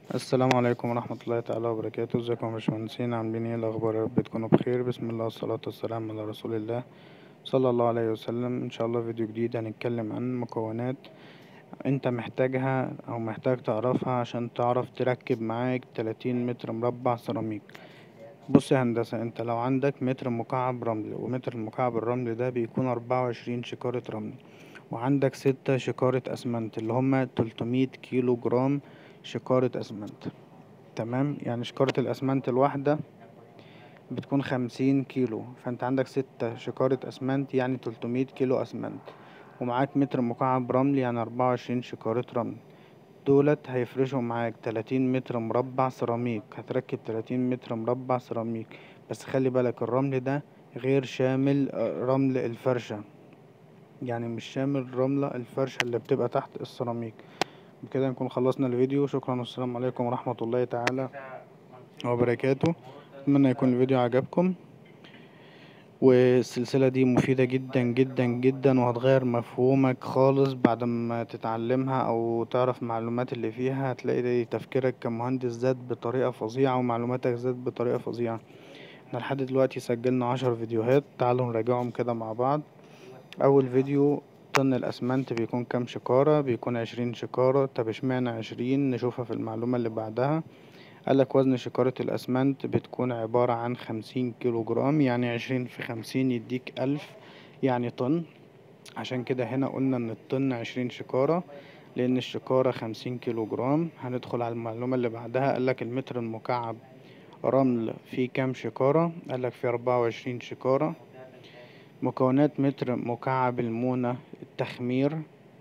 السلام عليكم ورحمة الله تعالى وبركاته ازيكم يا باشمهندسين عاملين ايه الاخبار يا رب تكونوا بخير بسم الله والصلاة والسلام على رسول الله صلى الله عليه وسلم ان شاء الله فيديو جديد هنتكلم عن مكونات انت محتاجها او محتاج تعرفها عشان تعرف تركب معاك 30 متر مربع سيراميك بص يا هندسة انت لو عندك متر مكعب رمل ومتر مكعب الرمل ده بيكون أربعة وعشرين شكارة رمل وعندك ستة شكارة اسمنت اللي هما تلتمية كيلو جرام شكارة اسمنت تمام يعني شكارة الاسمنت الواحدة بتكون خمسين كيلو فانت عندك ستة شكارة اسمنت يعني تلتمية كيلو اسمنت ومعاك متر مكعب رمل يعني أربعة وعشرين شكارة رمل دولت هيفرشوا معاك تلاتين متر مربع سيراميك هتركب تلاتين متر مربع سيراميك بس خلي بالك الرمل ده غير شامل رمل الفرشة يعني مش شامل رملة الفرشة اللي بتبقى تحت السيراميك بكده نكون خلصنا الفيديو شكرا والسلام عليكم ورحمة الله تعالى وبركاته اتمنى يكون الفيديو عجبكم والسلسلة دي مفيدة جدا جدا جدا وهتغير مفهومك خالص بعد ما تتعلمها او تعرف معلومات اللي فيها هتلاقي تفكيرك كمهندس زاد بطريقة فظيعة ومعلوماتك زاد بطريقة فظيعة احنا لحد دلوقتي سجلنا عشر فيديوهات تعالوا نراجعهم كده مع بعض اول فيديو طن الاسمنت بيكون كام شكارة بيكون عشرين شكارة طب اشمعنى عشرين نشوفها في المعلومة اللي بعدها قالك وزن شكارة الأسمنت بتكون عبارة عن خمسين كيلو جرام يعني عشرين في خمسين يديك ألف يعني طن عشان كده هنا قلنا إن الطن عشرين شكارة لأن الشكارة خمسين كيلو جرام هندخل على المعلومة اللي بعدها قالك المتر المكعب رمل فيه كام شكارة قالك فيه أربعة وعشرين شكارة مكونات متر مكعب المونة التخمير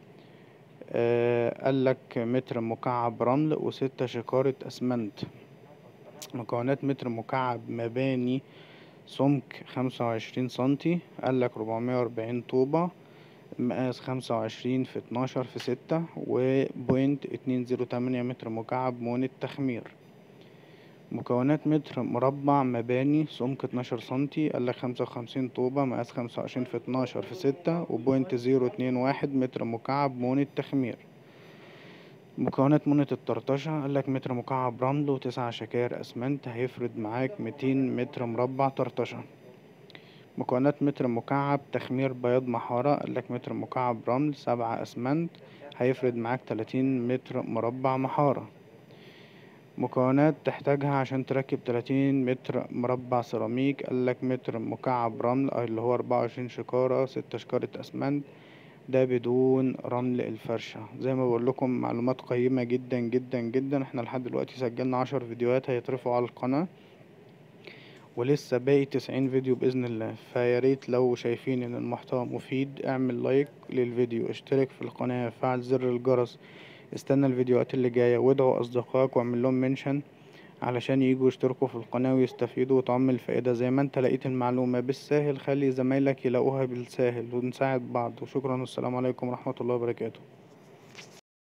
آه قالك متر مكعب رمل وستة شكارة أسمنت مكونات متر مكعب مباني سمك خمسة وعشرين سنتي قالك ربعمية وأربعين طوبة مقاس خمسة وعشرين في اتناشر في ستة وبوينت اتنين زيرو تمانية متر مكعب مونة تخمير مكونات متر مربع مباني سمك اتناشر سنتي قالك خمسة وخمسين طوبة مقاس خمسة وعشرين في اتناشر في ستة وبوينت زيرو اتنين واحد متر مكعب مونة تخمير مكونات مونة الطرطشة قالك متر مكعب رمل وتسع شكاير أسمنت هيفرد معاك ميتين متر مربع طرطشة مكونات متر مكعب تخمير بياض محارة قالك متر مكعب رمل سبعة أسمنت هيفرد معاك تلاتين متر مربع محارة مكونات تحتاجها عشان تركب تلاتين متر مربع سيراميك قالك متر مكعب رمل اللي هو أربعة وعشرين شكارة ستة شكارة أسمنت ده بدون رمل الفرشة زي ما بقولكم معلومات قيمة جدا جدا جدا احنا لحد دلوقتي سجلنا عشر فيديوهات هيترفعوا على القناة ولسه باقي تسعين فيديو بإذن الله فياريت لو شايفين ان المحتوى مفيد اعمل لايك للفيديو اشترك في القناة فعل زر الجرس استنى الفيديوهات اللي جاية وادعوا اصدقائك واعمل لهم منشن علشان يجوا يشتركوا في القناة ويستفيدوا وتعم الفائدة زي ما انت لقيت المعلومة بالساهل خلي زمايلك يلاقوها بالساهل ونساعد بعض وشكرا والسلام عليكم ورحمة الله وبركاته